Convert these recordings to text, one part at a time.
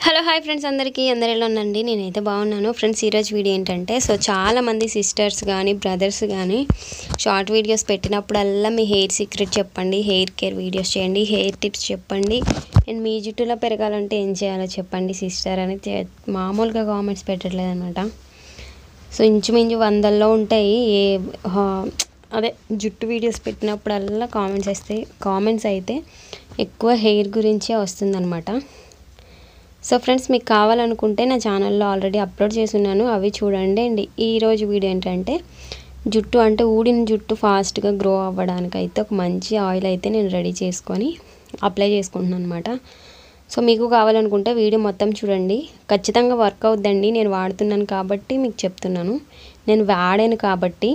hello hi friends అందరికీ అందరు ఎలా ఉందండి నేనైతే బాగున్నాను ఫ్రెండ్స్ ఈరోజు వీడియో ఏంటంటే సో చాలామంది సిస్టర్స్ కానీ బ్రదర్స్ కానీ షార్ట్ వీడియోస్ పెట్టినప్పుడల్లా మీ హెయిర్ సీక్రెట్ చెప్పండి హెయిర్ కేర్ వీడియోస్ చేయండి హెయిర్ టిప్స్ చెప్పండి అండ్ మీ జుట్టులో పెరగాలంటే ఏం చేయాలో చెప్పండి సిస్టర్ అని చే- మామూలుగా కామెంట్స్ పెట్టట్లేదు అనమాట సో ఇంచుమించు వందల్లో ఉంటాయి ఏ హా- అదే జుట్టు వీడియోస్ పెట్టినప్పుడల్లా కామెంట్స్ వస్తాయి కామెంట్స్ అయితే ఎక్కువ హెయిర్ గురించే వస్తుందన్నమాట సో ఫ్రెండ్స్ మీకు కావాలనుకుంటే నా ఛానల్లో ఆల్రెడీ అప్లోడ్ చేసి ఉన్నాను అవి చూడండి అండ్ ఈరోజు వీడియో ఏంటంటే జుట్టు అంటే ఊడిన జుట్టు ఫాస్ట్గా గ్రో అవ్వడానికి అయితే ఒక మంచి ఆయిల్ అయితే నేను రెడీ చేసుకొని అప్లై చేసుకుంటున్నాను అనమాట సో మీకు కావాలనుకుంటే వీడియో మొత్తం చూడండి ఖచ్చితంగా వర్క్ అవుద్దండి నేను వాడుతున్నాను కాబట్టి మీకు చెప్తున్నాను నేను వాడాను కాబట్టి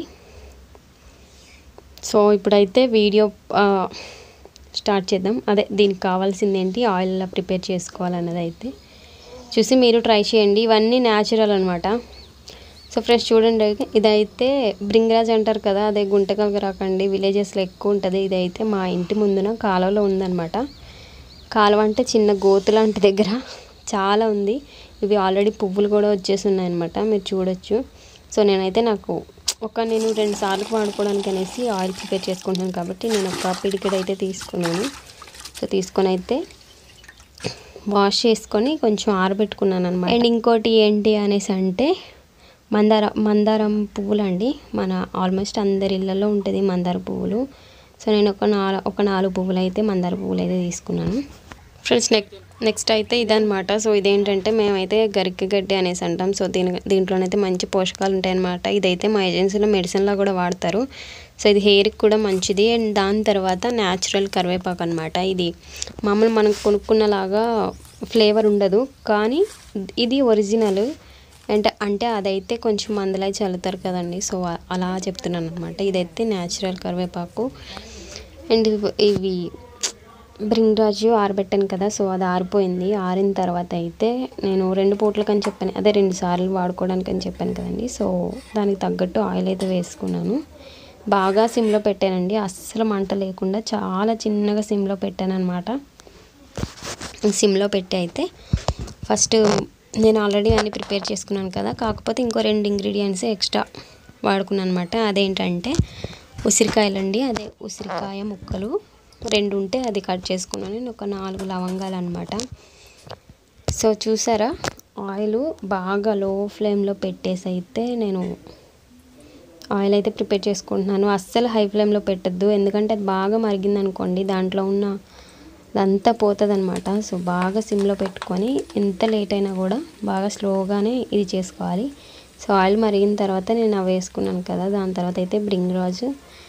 సో ఇప్పుడైతే వీడియో ఆ, స్టార్ట్ చేద్దాం అదే దీనికి కావాల్సింది ఏంటి ఆయిల్ ఎలా ప్రిపేర్ చేసుకోవాలన్నది అయితే చూసి మీరు ట్రై చేయండి ఇవన్నీ న్యాచురల్ అనమాట సో ఫ్రెండ్స్ చూడండి ఇదైతే బ్రింగరాజ్ అంటారు కదా అదే గుంటకల్ రాకండి విలేజెస్లో ఎక్కువ ఉంటుంది ఇదైతే మా ఇంటి ముందున కాలువలో ఉందన్నమాట కాలువ అంటే చిన్న గోతు లాంటి దగ్గర చాలా ఉంది ఇవి ఆల్రెడీ పువ్వులు కూడా వచ్చేసి ఉన్నాయన్నమాట మీరు చూడొచ్చు సో నేనైతే నాకు ఒక నేను రెండు సార్లు వాడుకోవడానికి అనేసి ఆయిల్ ప్రిపేర్ చేసుకుంటున్నాను కాబట్టి నేను ఒక పిడికెడ్ అయితే తీసుకున్నాను సో తీసుకొని అయితే వాష్ చేసుకొని కొంచెం ఆరబెట్టుకున్నాను అనమాట అండ్ ఇంకోటి ఏంటి అనేసి అంటే మందార మందారం పువ్వులు అండి మన ఆల్మోస్ట్ అందరి ఇళ్ళల్లో ఉంటుంది మందార పువ్వులు సో నేను ఒక నాలుగు ఒక నాలుగు పువ్వులు అయితే మందార పువ్వులు అయితే తీసుకున్నాను ఫ్రెండ్స్ నెక్స్ట్ నెక్స్ట్ అయితే ఇదనమాట సో ఇదేంటంటే మేమైతే గరిక గడ్డి అనేసి అంటాం సో దీని దీంట్లోనైతే మంచి పోషకాలు ఉంటాయన్నమాట ఇదైతే మా ఏజెన్సీలో మెడిసిన్లో కూడా వాడతారు సో ఇది హెయిర్కి కూడా మంచిది అండ్ దాని తర్వాత న్యాచురల్ కరివేపాకు అనమాట ఇది మామూలు మనం కొనుక్కున్నలాగా ఫ్లేవర్ ఉండదు కానీ ఇది ఒరిజినల్ అంటే అంటే అదైతే కొంచెం మందులై చల్లుతారు కదండి సో అ- అలా చెప్తున్నాను అనమాట ఇదైతే న్యాచురల్ కరివేపాకు అండ్ ఇవి- ఇవి బ్రింగ్రాజు ఆరబెట్టాను కదా సో అది ఆరిపోయింది ఆరిన తర్వాత అయితే నేను రెండు పూట్లకి అని చెప్పాను అదే రెండు సార్లు వాడుకోవడానికి అని చెప్పాను కదండి సో దానికి తగ్గట్టు ఆయిల్ అయితే వేసుకున్నాను బాగా సిమ్లో పెట్టానండి అస్సలు మంట లేకుండా చాలా చిన్నగా సిమ్లో పెట్టాను అనమాట సిమ్లో పెట్టి అయితే ఫస్ట్ నేను ఆల్రెడీ అన్ని ప్రిపేర్ చేసుకున్నాను కదా కాకపోతే ఇంకో రెండు ఇంగ్రీడియంట్స్ ఎక్స్ట్రా వాడుకున్నాను అనమాట అదేంటంటే ఉసిరికాయలండి అదే ఉసిరికాయ ముక్కలు రెండు ఉంటే అది కట్ చేసుకున్నాను నేను ఒక నాలుగు లవంగాలు అనమాట సో చూసారా ఆయిల్ బాగా లో ఫ్లేమ్లో పెట్టేసి అయితే నేను ఆయిల్ అయితే ప్రిపేర్ చేసుకుంటున్నాను అస్సలు హై ఫ్లేమ్లో పెట్టద్దు ఎందుకంటే అది బాగా మరిగింది అనుకోండి దాంట్లో ఉన్న అదంతా పోతుంది అనమాట సో బాగా సిమ్లో పెట్టుకొని ఎంత లేట్ అయినా కూడా బాగా స్లోగానే ఇది చేసుకోవాలి సో ఆయిల్ మరిగిన తర్వాత నేను అవి వేసుకున్నాను కదా దాని తర్వాత అయితే బ్రింగ్ రాజు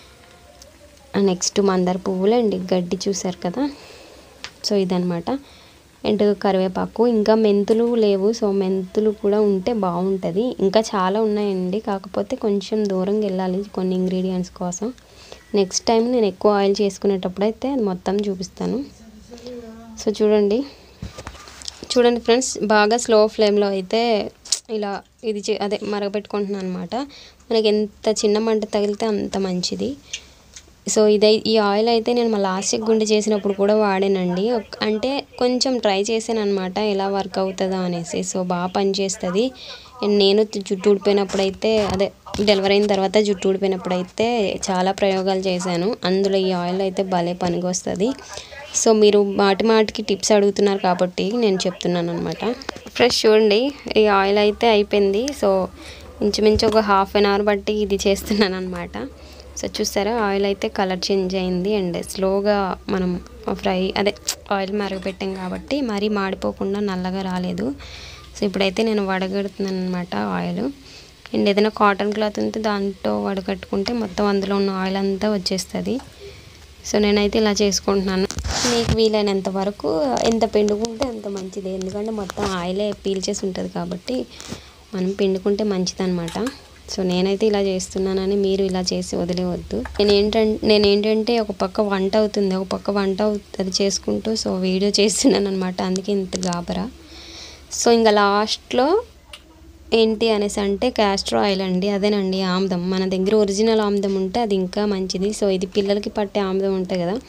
నెక్స్ట్ మందార పువ్వులు అండ్ గడ్డి చూసారు కదా సో ఇదనమాట అండ్ కరివేపాకు ఇంకా మెంతులు లేవు సో మెంతులు కూడా ఉంటే బాగుంటుంది ఇంకా చాలా ఉన్నాయండి కాకపోతే కొంచెం దూరంగా వెళ్ళాలి కొన్ని ఇంగ్రీడియంట్స్ కోసం నెక్స్ట్ టైం నేను ఎక్కువ ఆయిల్ చేసుకునేటప్పుడు అయితే అది మొత్తం చూపిస్తాను సో చూడండి చూడండి ఫ్రెండ్స్ బాగా స్లో ఫ్లేమ్లో అయితే ఇలా ఇది చే- అదే మరగపెట్టుకుంటున్నాను అనమాట మనకి ఎంత చిన్న మంట తగిలితే అంత మంచిది సో ఇదై ఈ ఆయిల్ అయితే నేను మా లాస్ట్ గుండె చేసినప్పుడు కూడా వాడానండి ఒక- అంటే కొంచెం ట్రై చేశాను అనమాట ఎలా వర్క్ అవుతుందో అనేసి సో బాగా పనిచేస్తుంది అండ్ నేను జుట్టు ఊడిపోయినప్పుడు అయితే అదే డెలివరీ అయిన తర్వాత జుట్టు ఊడిపోయినప్పుడు అయితే చాలా ప్రయోగాలు చేశాను అందులో ఈ ఆయిల్ అయితే భలే పనికి వస్తుంది సో మీరు మాటి మాటికి టిప్స్ అడుగుతున్నారు కాబట్టి నేను చెప్తున్నాను అనమాట ఫ్రెష్ చూడండి ఈ ఆయిల్ అయితే అయిపోయింది సో ఇంచుమించు ఒక హాఫ్ అన్ అవర్ బట్టి ఇది చేస్తున్నాను అనమాట సో చూసారా ఆయిల్ అయితే కలర్ చేంజ్ అయింది అండ్ స్లోగా మనం ఫ్రై అదే ఆయిల్ మరగపెట్టాం కాబట్టి మరీ మాడిపోకుండా నల్లగా రాలేదు సో ఇప్పుడైతే నేను వడగడుతున్నాను అనమాట ఆయిల్ అండ్ ఏదైనా కాటన్ క్లాత్ ఉంటే దాంట్లో వడగట్టుకుంటే మొత్తం అందులో ఉన్న ఆయిల్ అంతా వచ్చేస్తుంది సో నేనైతే ఇలా చేసుకుంటున్నాను మీకు వీలైనంత వరకు ఎంత పిండుకుంటే అంత మంచిది ఎందుకంటే మొత్తం ఆయిలే పీల్చేసి ఉంటుంది కాబట్టి మనం పిండుకుంటే మంచిదన్నమాట సో నేనైతే ఇలా చేస్తున్నానని మీరు ఇలా చేసి వదిలేవద్దు నేను ఏంటంటే నేను ఏంటంటే ఒక పక్క వంట అవుతుంది ఒక పక్క వంట అవుతుంది చేసుకుంటూ సో వీడియో చేస్తున్నాను అనమాట అందుకే ఇంత గాబరా సో ఇంకా లాస్ట్లో ఏంటి అనేసి అంటే క్యాస్టర్ ఆయిల్ అండి అదేనండి ఆముదం మన దగ్గర ఒరిజినల్ ఆముదం ఉంటే అది ఇంకా మంచిది సో ఇది పిల్లలకి పట్టే ఆముదం ఉంటాయి కదా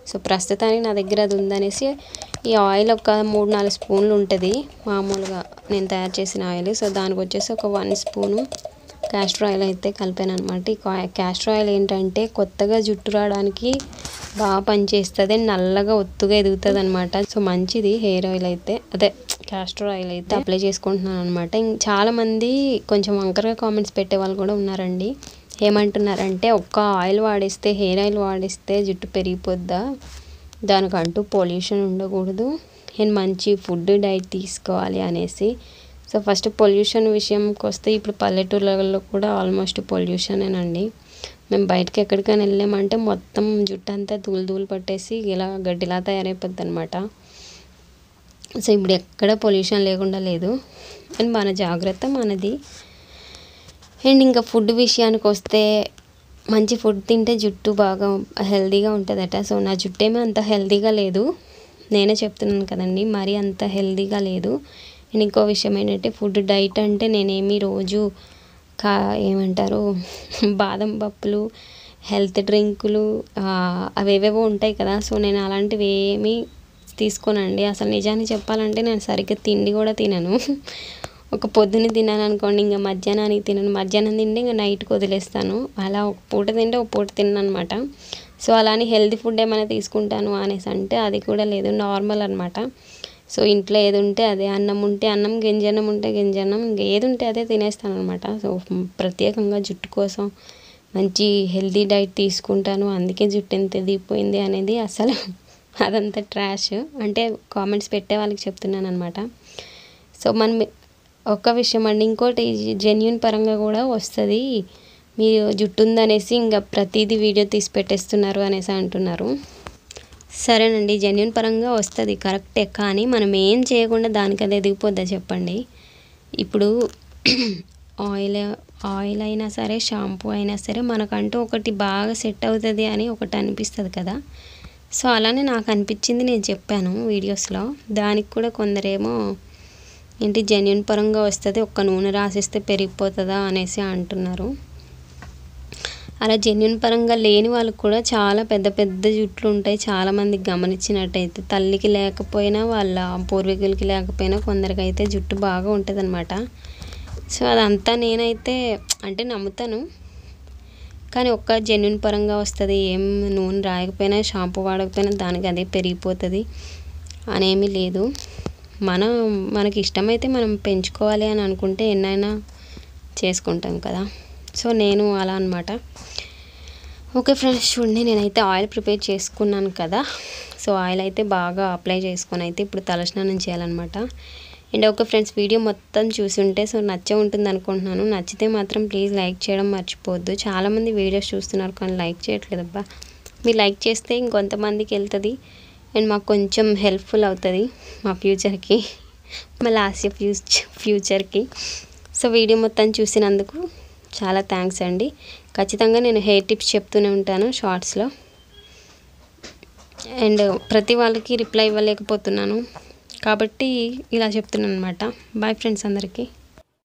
సో ప్రస్తుతానికి నా దగ్గర అది ఉందనేసి ఈ ఆయిల్ ఒక మూడు నాలుగు స్పూన్లు ఉంటుంది మామూలుగా నేను తయారు చేసిన ఆయిల్ సో దానికి వచ్చేసి ఒక వన్ స్పూను క్యాస్టర్ ఆయిల్ అయితే కలిపాను అనమాట ఈ క్యాస్టర్ ఆయిల్ ఏంటంటే కొత్తగా జుట్టు రావడానికి బాగా పనిచేస్తుంది నల్లగా ఒత్తుగా ఎదుగుతుంది అనమాట సో మంచిది హెయిర్ ఆయిల్ అయితే అదే క్యాస్టర్ ఆయిల్ అయితే అప్లై చేసుకుంటున్నాను అనమాట చాలామంది కొంచెం వంకరగా కామెంట్స్ పెట్టే వాళ్ళు కూడా ఉన్నారండి ఏమంటున్నారంటే ఒక్క ఆయిల్ వాడిస్తే హెయిర్ ఆయిల్ వాడిస్తే జుట్టు పెరిగిపోద్దా దానికంటూ పొల్యూషన్ ఉండకూడదు అండ్ మంచి ఫుడ్ డైట్ తీసుకోవాలి అనేసి సో ఫస్ట్ పొల్యూషన్ విషయంకి వస్తే ఇప్పుడు పల్లెటూర్లలో కూడా ఆల్మోస్ట్ పొల్యూషనేనండి మేము బయటకి ఎక్కడికైనా వెళ్ళామంటే మొత్తం జుట్టు అంతా ధూళి ధూళి పట్టేసి ఇలా గడ్డిలా తయారైపోద్ది అనమాట సో ఇప్పుడు ఎక్కడ పొల్యూషన్ లేకుండా లేదు అండ్ మన జాగ్రత్త మనది అండ్ ఇంకా ఫుడ్ విషయానికి వస్తే మంచి ఫుడ్ తింటే జుట్టు బాగా హెల్తీగా ఉంటుందట సో నా జుట్టు ఏమీ అంత హెల్తీగా లేదు నేనే చెప్తున్నాను కదండి మరీ అంత హెల్తీగా లేదు అండ్ ఇంకో విషయం ఏంటంటే ఫుడ్ డైట్ అంటే నేనేమి రోజు కా ఏమంటారు బాదం పప్పులు హెల్త్ డ్రింకులు అవేవేవో ఉంటాయి కదా సో నేను అలాంటివి ఏమీ తీసుకోనండి అసలు నిజాన్ని చెప్పాలంటే నేను సరిగ్గా తిండి కూడా తినను ఒక పొద్దున తిన్నాను అనుకోండి ఇంకా మధ్యాహ్నానికి తినను మధ్యాహ్నం తింటే ఇంకా నైట్కి వదిలేస్తాను అలా ఒక పూట తింటే ఒక పూట తిన్నాను అనమాట సో అలానే హెల్తీ ఫుడ్ ఏమైనా తీసుకుంటాను అనేసి అంటే అది కూడా లేదు నార్మల్ అనమాట సో ఇంట్లో ఏది ఉంటే అదే అన్నం ఉంటే అన్నం గింజన్నం ఉంటే గింజన్నం ఇంకా ఏది ఉంటే అదే తినేస్తాను అనమాట సో ప్రత్యేకంగా జుట్టు కోసం మంచి హెల్తీ డైట్ తీసుకుంటాను అందుకే జుట్టు ఎంత ఎదిగిపోయింది అనేది అసలు అదంతా ట్రాష్ అంటే కామెంట్స్ పెట్టే వాళ్ళకి చెప్తున్నాను అనమాట సో మనం ఒక విషయం అండి ఇంకోటి జెన్యున్ పరంగా కూడా వస్తుంది మీరు జుట్టు ఉందనేసి ఇంకా ప్రతిదీ వీడియో తీసి పెట్టేస్తున్నారు అనేసి అంటున్నారు సరేనండి జెన్యున్ పరంగా వస్తుంది కరెక్టే కానీ మనం ఏం చేయకుండా దానికి అది ఎదిగిపోద్దా చెప్పండి ఇప్పుడు ఆయిల్ ఆయిల్ అయినా సరే షాంపూ అయినా సరే మనకంటూ ఒకటి బాగా సెట్ అవుతుంది అని ఒకటి అనిపిస్తుంది కదా సో అలానే నాకు అనిపించింది నేను చెప్పాను వీడియోస్లో దానికి కూడా కొందరేమో ఏంటి జెన్యున్ పరంగా వస్తుంది ఒక్క నూనె రాసిస్తే పెరిగిపోతుందా అనేసి అంటున్నారు అలా జెన్యున్ పరంగా లేని వాళ్ళకి కూడా చాలా పెద్ద పెద్ద జుట్లు ఉంటాయి చాలామందికి గమనించినట్టయితే తల్లికి లేకపోయినా వాళ్ళ పూర్వీకులకి లేకపోయినా కొందరికైతే జుట్టు బాగా ఉంటుంది అనమాట సో అదంతా నేనైతే అంటే నమ్ముతాను కానీ ఒక్క జెన్యున్ పరంగా వస్తుంది ఏం నూనె రాయకపోయినా షాంపూ వాడకపోయినా దానికి అదే పెరిగిపోతుంది అనేమి లేదు మనం మనకి ఇష్టమైతే మనం పెంచుకోవాలి అని అనుకుంటే ఎన్నైనా చేసుకుంటాం కదా సో నేను అలా అనమాట ఓకే ఫ్రెండ్స్ చూడండి నేనైతే ఆయిల్ ప్రిపేర్ చేసుకున్నాను కదా సో ఆయిల్ అయితే బాగా అప్లై చేసుకొని అయితే ఇప్పుడు తలస్నానం చేయాలన్నమాట అండ్ ఓకే ఫ్రెండ్స్ వీడియో మొత్తం చూసి ఉంటే సో నచ్చే ఉంటుంది అనుకుంటున్నాను నచ్చితే మాత్రం ప్లీజ్ లైక్ చేయడం మర్చిపోవద్దు చాలామంది వీడియోస్ చూస్తున్నారు కానీ లైక్ చేయట్లేదు అబ్బా మీరు లైక్ చేస్తే ఇంకొంతమందికి వెళ్తుంది అండ్ మాకు కొంచెం హెల్ప్ఫుల్ అవుతుంది మా ఫ్యూచర్కి మా లాస్ట్ ఫ్యూచర్ ఫ్యూచర్కి సో వీడియో మొత్తం చూసినందుకు చాలా థ్యాంక్స్ అండి ఖచ్చితంగా నేను హెయిర్ టిప్స్ చెప్తూనే ఉంటాను షార్ట్స్లో అండ్ ప్రతి వాళ్ళకి రిప్లై ఇవ్వలేకపోతున్నాను కాబట్టి ఇలా చెప్తున్నాను అనమాట బాయ్ ఫ్రెండ్స్ అందరికీ